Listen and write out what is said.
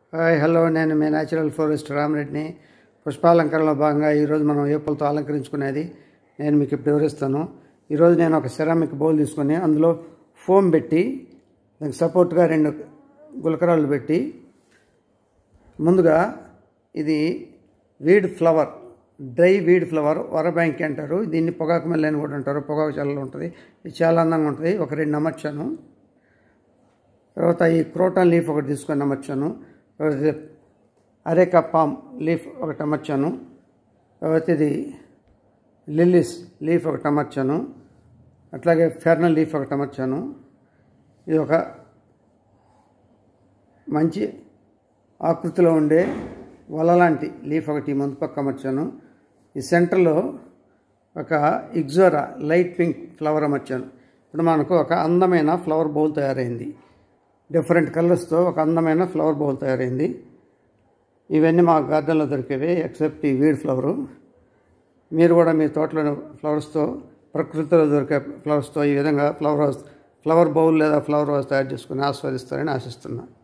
hi hello నేను మీ natural forest రామరెడ్డిని పుష్పాలంకరణలో భాగంగా ఈరోజు మనం ఏ పూలతో అలంకరించుకునేది నేను మీకు ఇప్పుడు వివరిస్తాను ఈరోజు నేను ఒక సెరామిక్ బౌల్ తీసుకొని అందులో ఫోమ్ పెట్టి దానికి సపోర్ట్గా రెండు గులకరాలు పెట్టి ముందుగా ఇది weed flower dry weed flower వరబ్యాంకి అంటారు దీన్ని పొగాకు మల్లె అని కూడా అంటారు పొగాకు చల్లలో ఉంటుంది ఇది చాలా అందంగా ఉంటుంది ఒక రెండు అమర్చాను తర్వాత ఈ క్రోటాన్ లీఫ్ ఒకటి తీసుకొని అమర్చాను తర్వాత అరేకా పామ్ లీఫ్ ఒకటి అమర్చాను తర్వాత ఇది లిల్లీస్ లీఫ్ ఒకటి అమర్చాను అట్లాగే ఫెర్నల్ లీఫ్ ఒకటి అమర్చాను ఇది ఒక మంచి ఆకృతిలో ఉండే వల లాంటి లీఫ్ ఒకటి ముందు పక్క అమర్చాను ఈ సెంటర్లో ఒక ఇగ్జోరా లైట్ పింక్ ఫ్లవర్ అమర్చాను ఇప్పుడు మనకు ఒక అందమైన ఫ్లవర్ బౌల్ తయారైంది డిఫరెంట్ కలర్స్తో ఒక అందమైన ఫ్లవర్ బౌల్ తయారైంది ఇవన్నీ మా గార్డెన్లో దొరికేవి ఎక్సెప్ట్ ఈ వీడ్ ఫ్లవరు మీరు కూడా మీ తోటలో ఫ్లవర్స్తో ప్రకృతిలో దొరికే ఫ్లవర్స్తో ఈ విధంగా ఫ్లవర్ హౌస్ ఫ్లవర్ బౌల్ లేదా ఫ్లవర్ హౌస్ తయారు చేసుకుని ఆస్వాదిస్తారని ఆశిస్తున్నాను